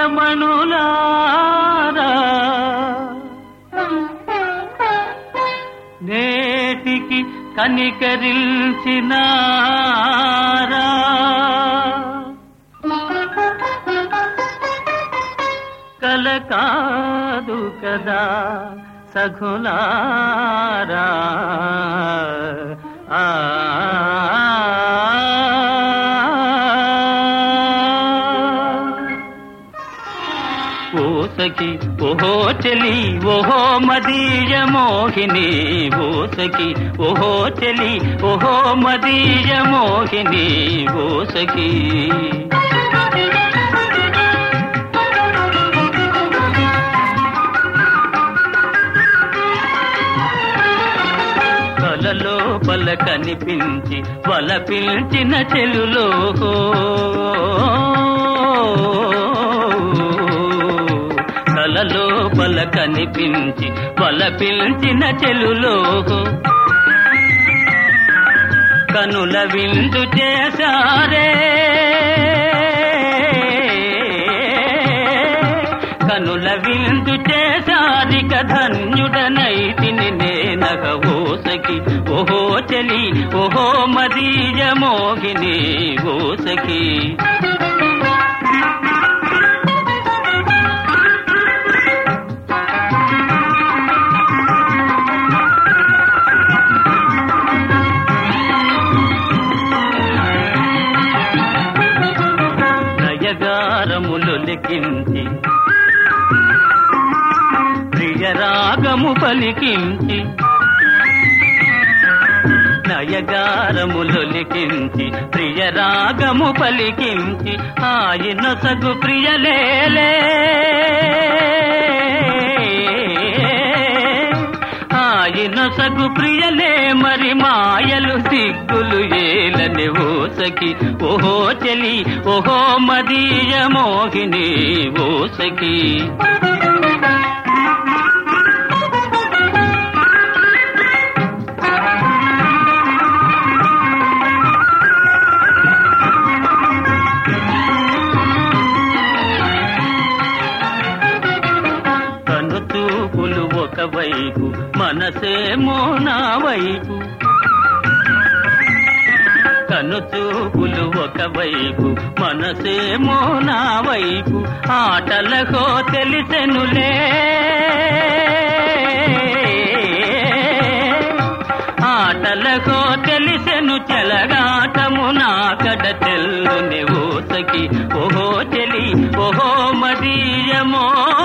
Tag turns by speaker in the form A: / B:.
A: రమణులారా నేటికి కనికరిల్చినారా కల కాదు కదా సఖులారా ఆ ఓసకి ఓహో చెలి ఓహో మదీయ మోహిని ఓసకి ఓహో చెలి ఓహో మదీయ మోహిని ఓసకి కలలో పల కనిపించి వల పిలిచిన చెలులో కలలో పల కనిపించి వల పిలిచిన చెలులో కనుల విందు చేశారే కనుల విందు చేశారిక ధన్యుడనైతిని నేనగ ఓసకి ఓహో చలి ఓహో మదీయ మోగిని ఓసకి నయగారములు లిఖించి ప్రియరాగము పలికించి నయగారములు లిఖించి ప్రియరాగము పలికించి ఆయన సగు ప్రియలేలే ఆయన సగు ప్రియలే మరి మాయలు సిగ్గులు ఏలని ఓసకి ఓహో చెలి ఓహో మదీయ మోహిని ఓసకి కను చూపులు ఒకవైపు మనసేమో నా వైపు కను చూపులు ఒకవైపు మనసేమో నా వైపు ఆటలకో తెలిసెనులే ఆటలకో తెలిసెను చెలగాటము నా కడ తెల్లుని ఓసకి ఓహో చెలి ఓహో మదీయమో